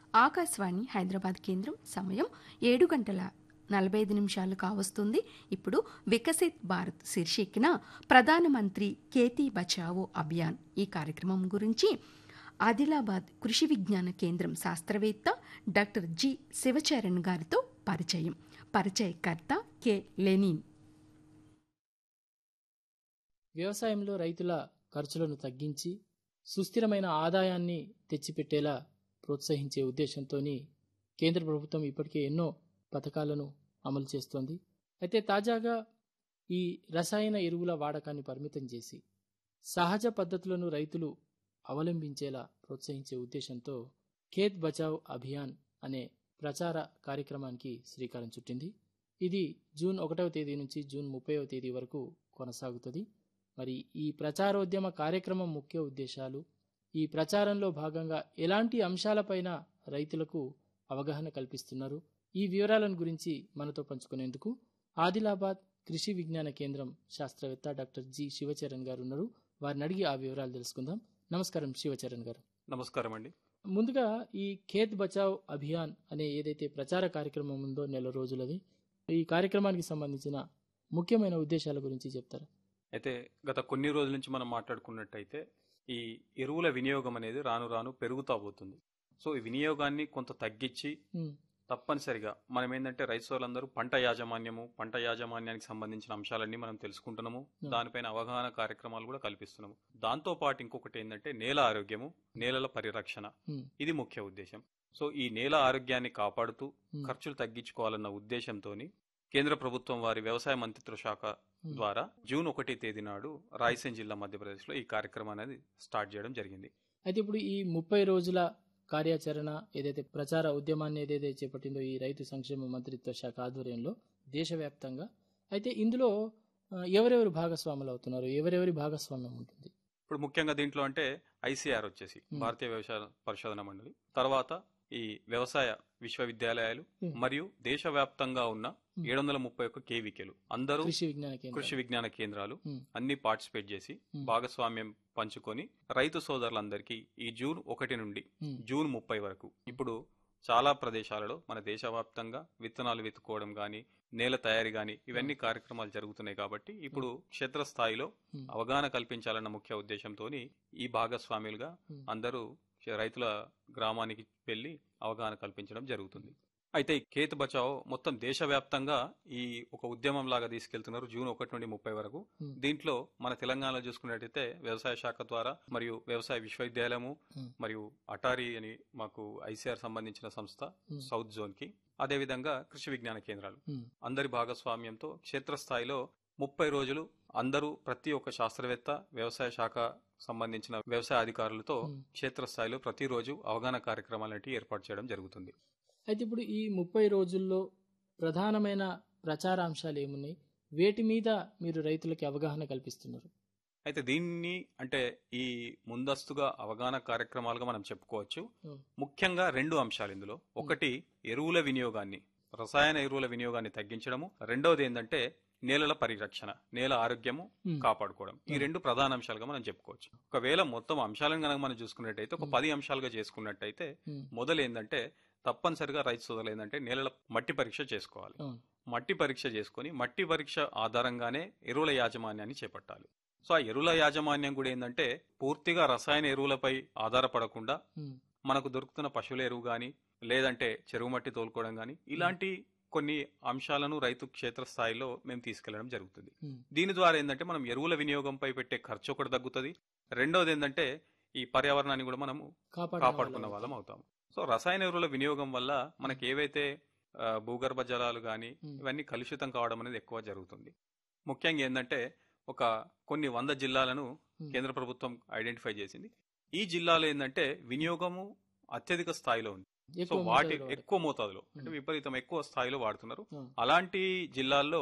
ఆకాశవాణి హైదరాబాద్ కేంద్రం సమయం ఏడు గంటల నలభై ఐదు నిమిషాలు కావస్తుంది ఇప్పుడు వికసిత్ భారత్ శీర్షికన ప్రధానమంత్రి కేతీ బచావో అభియాన్ ఈ కార్యక్రమం గురించి ఆదిలాబాద్ కృషి విజ్ఞాన కేంద్రం శాస్త్రవేత్త డాక్టర్ జి శివచరణ్ గారితో పరిచయం పరిచయకర్త కె లెనిన్ వ్యవసాయంలో రైతుల ఖర్చులను తగ్గించి సుస్థిరమైన ఆదాయాన్ని తెచ్చిపెట్టేలా ప్రోత్సహించే ఉద్దేశంతో కేంద్ర ప్రభుత్వం ఇప్పటికే ఎన్నో పథకాలను అమలు చేస్తోంది అయితే తాజాగా ఈ రసాయన ఎరువుల వాడకాన్ని పరిమితం చేసి సహజ పద్ధతులను రైతులు అవలంబించేలా ప్రోత్సహించే ఉద్దేశంతో ఖేత్ బచావ్ అభియాన్ అనే ప్రచార కార్యక్రమానికి శ్రీకారం చుట్టింది ఇది జూన్ ఒకటవ తేదీ నుంచి జూన్ ముప్పైవ తేదీ వరకు కొనసాగుతుంది మరి ఈ ప్రచారోద్యమ కార్యక్రమం ముఖ్య ఉద్దేశాలు ఈ ప్రచారంలో భాగంగా ఎలాంటి అంశాలపైన రైతులకు అవగాహన కల్పిస్తున్నారు ఈ వివరాలను గురించి మనతో పంచుకునేందుకు ఆదిలాబాద్ కృషి విజ్ఞాన కేంద్రం శాస్త్రవేత్త డాక్టర్ జి శివచరణ్ గారు ఉన్నారు వారిని అడిగి ఆ వివరాలు తెలుసుకుందాం నమస్కారం శివచరణ్ గారు నమస్కారం అండి ముందుగా ఈ ఖేత్ బచావ్ అభియాన్ అనే ఏదైతే ప్రచార కార్యక్రమం ఉందో నెల రోజులది ఈ కార్యక్రమానికి సంబంధించిన ముఖ్యమైన ఉద్దేశాల గురించి చెప్తారా అయితే గత కొన్ని రోజుల నుంచి మనం మాట్లాడుకున్నట్టయితే ఈ ఎరువుల వినియోగం అనేది రాను రాను పెరుగుతా పోతుంది సో ఈ వినియోగాన్ని కొంత తగ్గించి ఉమ్, తప్పనిసరిగా మనం ఏంటంటే రైతు సోదరులందరూ పంట యాజమాన్యము పంట యాజమాన్యానికి సంబంధించిన అంశాలన్నీ మనం తెలుసుకుంటున్నాము Hmm. దానిపైన అవగాహన కార్యక్రమాలు కూడా కల్పిస్తున్నాము దాంతో పాటు ఇంకొకటి ఏంటంటే నేల ఆరోగ్యము నేలల పరిరక్షణ ఉమ్, ఇది ముఖ్య ఉద్దేశం సో ఈ నేల ఆరోగ్యాన్ని కాపాడుతూ ఉమ్, ఖర్చులు తగ్గించుకోవాలన్న ఉద్దేశంతో కేంద్ర ప్రభుత్వం వారి వ్యవసాయ మంత్రిత్వ శాఖ ఉమ్, ద్వారా జూన్ ఒకటి తేదీ నాడు రాయసేన్ జిల్లా మధ్యప్రదేశ్లో ఈ కార్యక్రమం అనేది స్టార్ట్ చేయడం జరిగింది అయితే ఇప్పుడు ఈ ముప్పై రోజుల కార్యాచరణ ఏదైతే ప్రచార ఉద్యమాన్ని ఏదైతే చేపట్టిందో ఈ రైతు సంక్షేమ మంత్రిత్వ శాఖ ఆధ్వర్యంలో దేశవ్యాప్తంగా అయితే ఇందులో ఆ, ఎవరెవరు భాగస్వాములు అవుతున్నారు ఎవరెవరి భాగస్వామ్యం ఉంటుంది ఇప్పుడు ముఖ్యంగా దీంట్లో అంటే ఐసీఆర్ వచ్చేసి Hmm. భారతీయ వ్యవసాయ పరిశోధన మండలి తర్వాత ఈ వ్యవసాయ విశ్వవిద్యాలయాలు Hmm. మరియు దేశవ్యాప్తంగా ఉన్న Hmm. ఏడు వందల ముప్పై ఒక్క కేవీకేలు అందరూ కృషి విజ్ఞాన కేంద్రం కృషి విజ్ఞాన కేంద్రాలు ఉమ్, అన్ని పార్టిసిపేట్ చేసి Hmm. భాగస్వామ్యం పంచుకొని రైతు సోదరులందరికీ ఈ జూన్ ఒకటి నుండి ఉమ్, జూన్ ముప్పై వరకు ఇప్పుడు చాలా ప్రదేశాలలో మన దేశవ్యాప్తంగా విత్తనాలు వెతుక్కోవడం గాని నేల తయారీ గాని ఇవన్నీ కార్యక్రమాలు జరుగుతున్నాయి కాబట్టి ఇప్పుడు క్షేత్రస్థాయిలో ఉమ్, అవగాహన కల్పించాలన్న ముఖ్య ఉద్దేశంతో ఈ భాగస్వాములుగా ఉమ్, అందరూ రైతుల గ్రామానికి వెళ్లి అవగాహన కల్పించడం జరుగుతుంది అయితే ఈ ఖేత్ బచావ్ మొత్తం దేశవ్యాప్తంగా ఈ ఒక ఉద్యమం లాగా తీసుకెళ్తున్నారు జూన్ ఒకటి నుండి ముప్పై వరకు ఉమ్, దీంట్లో మన తెలంగాణలో చూసుకున్నట్టయితే వ్యవసాయ శాఖ ద్వారా మరియు వ్యవసాయ విశ్వవిద్యాలయము ఉమ్, మరియు అటారీ అని మాకు ఐసీఆర్ సంబంధించిన సంస్థ ఉమ్, సౌత్ జోన్ కి అదేవిధంగా కృషి విజ్ఞాన కేంద్రాలు ఉమ్, అందరి భాగస్వామ్యంతో క్షేత్రస్థాయిలో ముప్పై రోజులు అందరూ ప్రతి ఒక్క శాస్త్రవేత్త వ్యవసాయ శాఖ సంబంధించిన వ్యవసాయ అధికారులతో ఉమ్. క్షేత్రస్థాయిలో ప్రతిరోజు అవగాహన కార్యక్రమాలంటి ఏర్పాటు చేయడం జరుగుతుంది అయితే ఇప్పుడు ఈ ముప్పై రోజుల్లో ప్రధానమైన ప్రచారాంశాలు ఏమున్నాయి వేటి మీద మీరు రైతులకి అవగాహన కల్పిస్తున్నారు అయితే దీన్ని అంటే ఈ ముందస్తుగా అవగాహన కార్యక్రమాలుగా మనం చెప్పుకోవచ్చు ఉమ్, ముఖ్యంగా రెండు అంశాలు ఇందులో ఒకటి ఎరువుల వినియోగాన్ని రసాయన ఎరువుల వినియోగాన్ని తగ్గించడము రెండవది ఏంటంటే నేలల పరిరక్షణ నేల ఆరోగ్యము ఉమ్, కాపాడుకోవడం ఈ Hmm. రెండు ప్రధాన అంశాలుగా మనం చెప్పుకోవచ్చు ఒకవేళ మొత్తం అంశాలను కనుక మనం చూసుకున్నట్టయితే ఒక Hmm. పది అంశాలుగా చేసుకున్నట్టయితే ఉమ్, మొదలు ఏంటంటే తప్పనిసరిగా రైతు సోదరులు ఏంటంటే నేలల మట్టి పరీక్ష చేసుకోవాలి అవును. మట్టి పరీక్ష చేసుకొని మట్టి పరీక్ష ఆధారంగానే ఎరువుల యాజమాన్యాన్ని చేపట్టాలి సో ఆ ఎరువుల యాజమాన్యం కూడా ఏంటంటే పూర్తిగా రసాయన ఎరువులపై ఆధారపడకుండా ఉమ్, మనకు దొరుకుతున్న పశువుల ఎరువు గాని లేదంటే చెరువు మట్టి తోలుకోవడం గాని ఇలాంటి కొన్ని అంశాలను రైతు క్షేత్ర స్థాయిలో మేము తీసుకెళ్లడం జరుగుతుంది ఉమ్, దీని ద్వారా ఏంటంటే మనం ఎరువుల వినియోగంపై పెట్టే ఖర్చు ఒకటి తగ్గుతుంది రెండవది ఏంటంటే ఈ పర్యావరణాన్ని కూడా మనము కాపాడిన కాపాడుకున్న వాళ్ళం. వాళ్ళం అవుతాం సో రసాయన ఎరువుల వినియోగం వల్ల మనకి ఏవైతే ఆ, భూగర్భ జలాలు గాని ఉమ్, ఇవన్నీ కలుషితం కావడం అనేది ఎక్కువ జరుగుతుంది ముఖ్యంగా ఏంటంటే ఒక కొన్ని వంద జిల్లాలను ఉమ్, కేంద్ర ప్రభుత్వం ఐడెంటిఫై చేసింది ఈ జిల్లాలో ఏంటంటే వినియోగము అత్యధిక స్థాయిలో ఉంది సో ఎక్కువ వాటి మోతాదులో వాడతారు. ఎక్కువ మోతాదులో అంటే ఉమ్. విపరీతం ఎక్కువ స్థాయిలో వాడుతున్నారు ఉమ్. అలాంటి జిల్లాల్లో